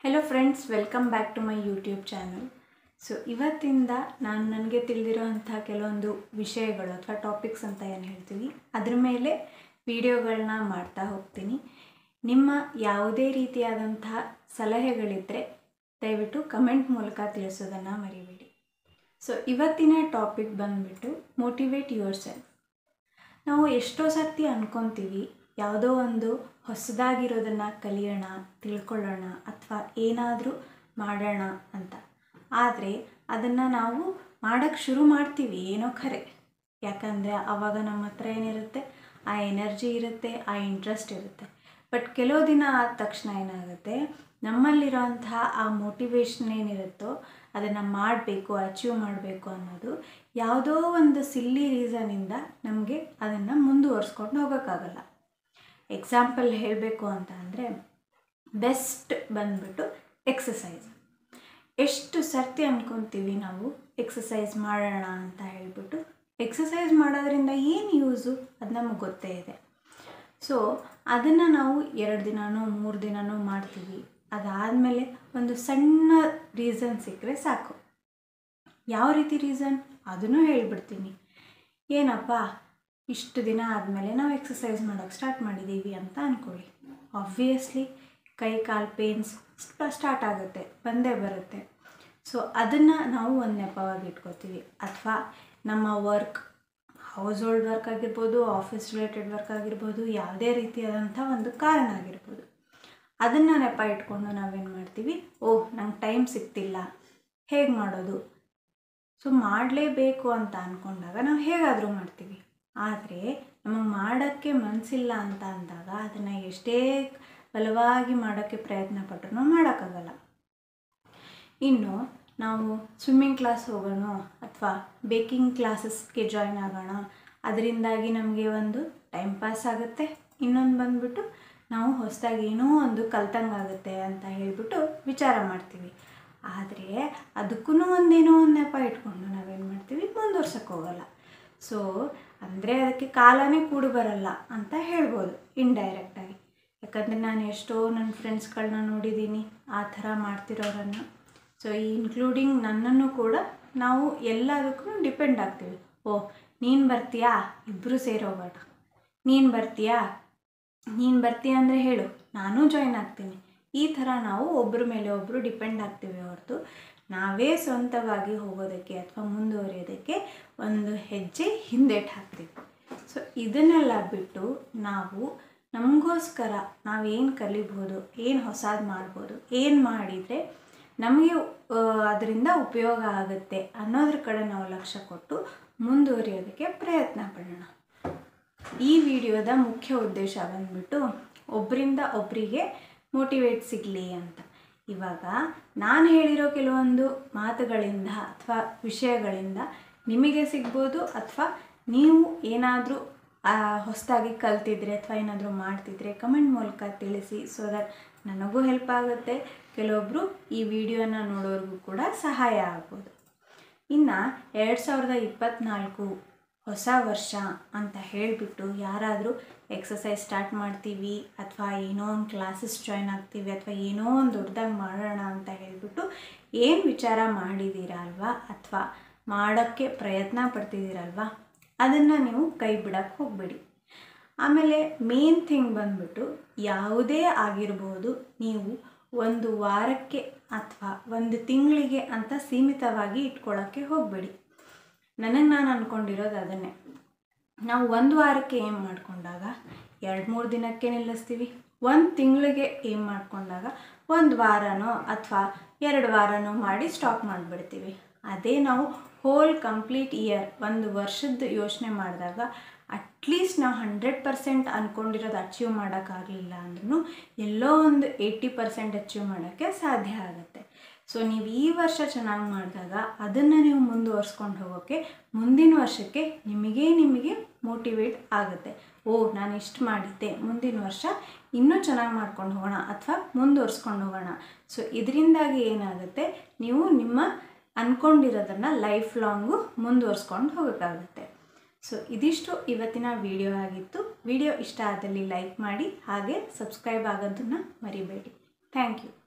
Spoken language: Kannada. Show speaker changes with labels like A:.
A: hello friends welcome back to my YouTube channel so ಇವತ್ತಿಂದ ನಾನು ನನಗೆ ತಿಳಿದಿರೋಂಥ ಕೆಲವೊಂದು ವಿಷಯಗಳು ಅಥವಾ ಟಾಪಿಕ್ಸ್ ಅಂತ ಏನು ಹೇಳ್ತೀವಿ ಅದ್ರ ಮೇಲೆ ವಿಡಿಯೋಗಳನ್ನ ಮಾಡ್ತಾ ಹೋಗ್ತೀನಿ ನಿಮ್ಮ ಯಾವುದೇ ರೀತಿಯಾದಂತಹ ಸಲಹೆಗಳಿದ್ದರೆ ದಯವಿಟ್ಟು ಕಮೆಂಟ್ ಮೂಲಕ ತಿಳಿಸೋದನ್ನು ಮರಿಬೇಡಿ ಸೊ ಇವತ್ತಿನ ಟಾಪಿಕ್ ಬಂದುಬಿಟ್ಟು ಮೋಟಿವೇಟ್ ಯುವರ್ ಸೆಲ್ಫ್ ನಾವು ಎಷ್ಟೋ ಸರ್ತಿ ಅನ್ಕೊತೀವಿ ಯಾವುದೋ ಒಂದು ಹೊಸದಾಗಿರೋದನ್ನು ಕಲಿಯೋಣ ತಿಳ್ಕೊಳ್ಳೋಣ ಅಥವಾ ಏನಾದರೂ ಮಾಡೋಣ ಅಂತ ಆದರೆ ಅದನ್ನು ನಾವು ಮಾಡೋಕ್ಕೆ ಶುರು ಮಾಡ್ತೀವಿ ಏನೋ ಖರೆ ಯಾಕಂದರೆ ಆವಾಗ ನಮ್ಮ ಹತ್ರ ಏನಿರುತ್ತೆ ಆ ಎನರ್ಜಿ ಇರುತ್ತೆ ಆ ಇಂಟ್ರೆಸ್ಟ್ ಇರುತ್ತೆ ಬಟ್ ಕೆಲವು ದಿನ ಆದ ತಕ್ಷಣ ಏನಾಗುತ್ತೆ ನಮ್ಮಲ್ಲಿರೋಂತಹ ಆ ಮೋಟಿವೇಶನ್ ಏನಿರುತ್ತೋ ಅದನ್ನು ಮಾಡಬೇಕು ಅಚೀವ್ ಮಾಡಬೇಕು ಅನ್ನೋದು ಯಾವುದೋ ಒಂದು ಸಿಲ್ಲಿ ರೀಸನಿಂದ ನಮಗೆ ಅದನ್ನು ಮುಂದುವರ್ಸ್ಕೊಂಡು ಹೋಗೋಕ್ಕಾಗಲ್ಲ ಎಕ್ಸಾಂಪಲ್ ಹೇಳಬೇಕು ಅಂತ ಅಂದರೆ ಬೆಸ್ಟ್ ಬಂದ್ಬಿಟ್ಟು ಎಕ್ಸಸೈಸ್ ಎಷ್ಟು ಸರ್ತಿ ಅಂದ್ಕೊತೀವಿ ನಾವು ಎಕ್ಸಸೈಸ್ ಮಾಡೋಣ ಅಂತ ಹೇಳ್ಬಿಟ್ಟು ಎಕ್ಸಸೈಸ್ ಮಾಡೋದ್ರಿಂದ ಏನು ಯೂಸು ಅದು ನಮಗೆ ಗೊತ್ತೇ ಇದೆ ಸೊ ಅದನ್ನು ನಾವು ಎರಡು ದಿನನೋ ಮೂರು ದಿನನೋ ಮಾಡ್ತೀವಿ ಅದಾದಮೇಲೆ ಒಂದು ಸಣ್ಣ ರೀಸನ್ ಸಿಕ್ಕರೆ ಸಾಕು ಯಾವ ರೀತಿ ರೀಸನ್ ಅದನ್ನು ಹೇಳ್ಬಿಡ್ತೀನಿ ಏನಪ್ಪ ಇಷ್ಟು ದಿನ ಆದಮೇಲೆ ನಾವು ಎಕ್ಸಸೈಸ್ ಮಾಡೋಕ್ಕೆ ಸ್ಟಾರ್ಟ್ ಮಾಡಿದ್ದೀವಿ ಅಂತ ಅಂದ್ಕೊಳ್ಳಿ ಆಬ್ವಿಯಸ್ಲಿ ಕೈ ಕಾಲು ಪೇನ್ಸ್ ಸ್ಟಾರ್ಟ್ ಆಗುತ್ತೆ ಬಂದೇ ಬರುತ್ತೆ ಸೊ ಅದನ್ನು ನಾವು ಒಂದು ನೆಪವಾಗಿ ಇಟ್ಕೋತೀವಿ ಅಥವಾ ನಮ್ಮ ವರ್ಕ್ ಹೌಸ್ ಹೋಲ್ಡ್ ವರ್ಕ್ ಆಗಿರ್ಬೋದು ಆಫೀಸ್ ರಿಲೇಟೆಡ್ ವರ್ಕ್ ಆಗಿರ್ಬೋದು ಯಾವುದೇ ರೀತಿಯಾದಂಥ ಒಂದು ಕಾರಣ ಆಗಿರ್ಬೋದು ಅದನ್ನು ನೆಪ ಇಟ್ಕೊಂಡು ನಾವೇನು ಮಾಡ್ತೀವಿ ಓಹ್ ನಂಗೆ ಟೈಮ್ ಸಿಗ್ತಿಲ್ಲ ಹೇಗೆ ಮಾಡೋದು ಸೊ ಮಾಡಲೇಬೇಕು ಅಂತ ಅಂದ್ಕೊಂಡಾಗ ನಾವು ಹೇಗಾದರೂ ಮಾಡ್ತೀವಿ ಆದರೆ ನಮಗೆ ಮಾಡೋಕ್ಕೆ ಮನಸ್ಸಿಲ್ಲ ಅಂತ ಅಂದಾಗ ಅದನ್ನು ಎಷ್ಟೇ ಬಲವಾಗಿ ಮಾಡೋಕ್ಕೆ ಪ್ರಯತ್ನ ಪಟ್ಟರು ಮಾಡೋಕ್ಕಾಗಲ್ಲ ಇನ್ನು ನಾವು ಸ್ವಿಮ್ಮಿಂಗ್ ಕ್ಲಾಸ್ ಹೋಗೋಣ ಅಥವಾ ಬೇಕಿಂಗ್ ಕ್ಲಾಸಸ್ಗೆ ಜಾಯ್ನ್ ಆಗೋಣ ಅದರಿಂದಾಗಿ ನಮಗೆ ಒಂದು ಟೈಮ್ ಪಾಸ್ ಆಗುತ್ತೆ ಇನ್ನೊಂದು ಬಂದ್ಬಿಟ್ಟು ನಾವು ಹೊಸದಾಗಿ ಏನೋ ಒಂದು ಕಲ್ತಂಗಾಗುತ್ತೆ ಅಂತ ಹೇಳ್ಬಿಟ್ಟು ವಿಚಾರ ಮಾಡ್ತೀವಿ ಆದರೆ ಅದಕ್ಕೂ ಒಂದೇನೋ ಒಂದು ನೆಪ ಇಟ್ಕೊಂಡು ನಾವೇನು ಮಾಡ್ತೀವಿ ಮುಂದುವರ್ಸಕ್ಕೆ ಹೋಗಲ್ಲ ಸೊ ಅಂದರೆ ಅದಕ್ಕೆ ಕಾಲನೇ ಕೂಡಿ ಬರಲ್ಲ ಅಂತ ಹೇಳ್ಬೋದು ಇಂಡೈರೆಕ್ಟಾಗಿ ಯಾಕಂದರೆ ನಾನು ಎಷ್ಟೋ ನನ್ನ ಫ್ರೆಂಡ್ಸ್ಗಳನ್ನ ನೋಡಿದ್ದೀನಿ ಆ ಥರ ಮಾಡ್ತಿರೋರನ್ನು ಸೊ ಈ ಇನ್ಕ್ಲೂಡಿಂಗ್ ನನ್ನನ್ನು ಕೂಡ ನಾವು ಎಲ್ಲದಕ್ಕೂ ಡಿಪೆಂಡ್ ಆಗ್ತೀವಿ ಓ ನೀನು ಬರ್ತೀಯಾ ಇಬ್ಬರು ಸೇರೋಗೋಣ ನೀನು ಬರ್ತೀಯಾ ನೀನು ಬರ್ತೀಯ ಅಂದರೆ ಹೇಳು ನಾನು ಜಾಯ್ನ್ ಆಗ್ತೀನಿ ಈ ಥರ ನಾವು ಒಬ್ಬರ ಮೇಲೆ ಒಬ್ಬರು ಡಿಪೆಂಡ್ ಆಗ್ತೀವಿ ಹೊರತು ನಾವೇ ಸ್ವಂತವಾಗಿ ಹೋಗೋದಕ್ಕೆ ಅಥವಾ ಮುಂದುವರಿಯೋದಕ್ಕೆ ಒಂದು ಹೆಜ್ಜೆ ಹಿಂದೇಟು ಹಾಕ್ತೀವಿ ಸೊ ಇದನ್ನೆಲ್ಲ ಬಿಟ್ಟು ನಾವು ನಮಗೋಸ್ಕರ ನಾವೇನು ಕಲಿಬೋದು ಏನು ಹೊಸದು ಮಾಡ್ಬೋದು ಏನು ಮಾಡಿದರೆ ನಮಗೆ ಅದರಿಂದ ಉಪಯೋಗ ಆಗುತ್ತೆ ಅನ್ನೋದ್ರ ಕಡೆ ನಾವು ಲಕ್ಷ್ಯ ಕೊಟ್ಟು ಮುಂದುವರಿಯೋದಕ್ಕೆ ಪ್ರಯತ್ನ ಪಡೋಣ ಈ ವಿಡಿಯೋದ ಮುಖ್ಯ ಉದ್ದೇಶ ಬಂದ್ಬಿಟ್ಟು ಒಬ್ಬರಿಂದ ಒಬ್ಬರಿಗೆ ಮೋಟಿವೇಟ್ ಸಿಗಲಿ ಅಂತ ಇವಾಗ ನಾನು ಹೇಳಿರೋ ಕೆಲವೊಂದು ಮಾತುಗಳಿಂದ ಅಥವಾ ವಿಷಯಗಳಿಂದ ನಿಮಗೆ ಸಿಗ್ಬೋದು ಅಥವಾ ನೀವು ಏನಾದರೂ ಹೊಸದಾಗಿ ಕಲ್ತಿದ್ರೆ ಅಥವಾ ಏನಾದರೂ ಮಾಡ್ತಿದ್ರೆ ಕಮೆಂಟ್ ಮೂಲಕ ತಿಳಿಸಿ ಸೊ ದಟ್ ನನಗೂ ಹೆಲ್ಪ್ ಆಗುತ್ತೆ ಕೆಲವೊಬ್ಬರು ಈ ವಿಡಿಯೋನ ನೋಡೋರಿಗೂ ಕೂಡ ಸಹಾಯ ಆಗ್ಬೋದು ಇನ್ನು ಎರಡು ಸಾವಿರದ ಇಪ್ಪತ್ತ್ನಾಲ್ಕು ಹೊಸ ವರ್ಷ ಅಂತ ಹೇಳಿಬಿಟ್ಟು ಯಾರಾದರೂ ಎಕ್ಸಸೈಸ್ ಸ್ಟಾರ್ಟ್ ಮಾಡ್ತೀವಿ ಅಥವಾ ಏನೋ ಒಂದು ಕ್ಲಾಸಸ್ ಜಾಯ್ನ್ ಆಗ್ತೀವಿ ಅಥವಾ ಏನೋ ಒಂದು ದೊಡ್ಡದಾಗಿ ಮಾಡೋಣ ಅಂತ ಹೇಳಿಬಿಟ್ಟು ಏನು ವಿಚಾರ ಮಾಡಿದ್ದೀರಾ ಅಲ್ವಾ ಅಥವಾ ಮಾಡೋಕ್ಕೆ ಪ್ರಯತ್ನ ಪಡ್ತಿದ್ದೀರಲ್ವಾ ಅದನ್ನು ನೀವು ಕೈ ಬಿಡೋಕ್ಕೆ ಹೋಗಬೇಡಿ ಆಮೇಲೆ ಮೇನ್ ಥಿಂಗ್ ಬಂದ್ಬಿಟ್ಟು ಯಾವುದೇ ಆಗಿರ್ಬೋದು ನೀವು ಒಂದು ವಾರಕ್ಕೆ ಅಥವಾ ಒಂದು ತಿಂಗಳಿಗೆ ಅಂತ ಸೀಮಿತವಾಗಿ ಇಟ್ಕೊಳ್ಳೋಕ್ಕೆ ಹೋಗಬೇಡಿ ನನಗೆ ನಾನು ಅಂದ್ಕೊಂಡಿರೋದು ಅದನ್ನೇ ನಾವು ಒಂದು ವಾರಕ್ಕೆ ಏಮ್ ಮಾಡಿಕೊಂಡಾಗ ಎರಡು ಮೂರು ದಿನಕ್ಕೆ ನಿಲ್ಲಿಸ್ತೀವಿ ಒಂದು ತಿಂಗಳಿಗೆ ಏಮ್ ಮಾಡಿಕೊಂಡಾಗ ಒಂದು ವಾರನೋ ಅಥವಾ ಎರಡು ವಾರನೋ ಮಾಡಿ ಸ್ಟಾಪ್ ಮಾಡಿಬಿಡ್ತೀವಿ ಅದೇ ನಾವು ಹೋಲ್ ಕಂಪ್ಲೀಟ್ ಇಯರ್ ಒಂದು ವರ್ಷದ ಯೋಚನೆ ಮಾಡಿದಾಗ ಅಟ್ಲೀಸ್ಟ್ ನಾವು ಹಂಡ್ರೆಡ್ ಪರ್ಸೆಂಟ್ ಅಂದ್ಕೊಂಡಿರೋದು ಅಚೀವ್ ಮಾಡೋಕ್ಕಾಗಲಿಲ್ಲ ಅಂದ್ರೂ ಎಲ್ಲೋ ಒಂದು ಏಯ್ಟಿ ಪರ್ಸೆಂಟ್ ಅಚೀವ್ ಮಾಡೋಕ್ಕೆ ಸಾಧ್ಯ ಆಗುತ್ತೆ ಸೊ ನೀವು ಈ ವರ್ಷ ಚೆನ್ನಾಗಿ ಮಾಡಿದಾಗ ಅದನ್ನು ನೀವು ಮುಂದುವರ್ಸ್ಕೊಂಡು ಹೋಗೋಕ್ಕೆ ಮುಂದಿನ ವರ್ಷಕ್ಕೆ ನಿಮಗೇ ನಿಮಗೆ ಮೋಟಿವೇಟ್ ಆಗುತ್ತೆ ಓ ನಾನು ಇಷ್ಟು ಮಾಡಿದ್ದೆ ಮುಂದಿನ ವರ್ಷ ಇನ್ನೂ ಚೆನ್ನಾಗಿ ಮಾಡ್ಕೊಂಡು ಹೋಗೋಣ ಅಥವಾ ಮುಂದುವರ್ಸ್ಕೊಂಡು ಹೋಗೋಣ ಸೊ ಇದರಿಂದಾಗಿ ಏನಾಗುತ್ತೆ ನೀವು ನಿಮ್ಮ ಅಂದ್ಕೊಂಡಿರೋದನ್ನು ಲೈಫ್ ಲಾಂಗು ಮುಂದುವರ್ಸ್ಕೊಂಡು ಹೋಗೋಕ್ಕಾಗುತ್ತೆ ಸೊ ಇದಿಷ್ಟು ಇವತ್ತಿನ ವಿಡಿಯೋ ಆಗಿತ್ತು ವಿಡಿಯೋ ಇಷ್ಟ ಆದಲ್ಲಿ ಲೈಕ್ ಮಾಡಿ ಹಾಗೆ ಸಬ್ಸ್ಕ್ರೈಬ್ ಆಗೋದನ್ನು ಮರಿಬೇಡಿ ಥ್ಯಾಂಕ್ ಯು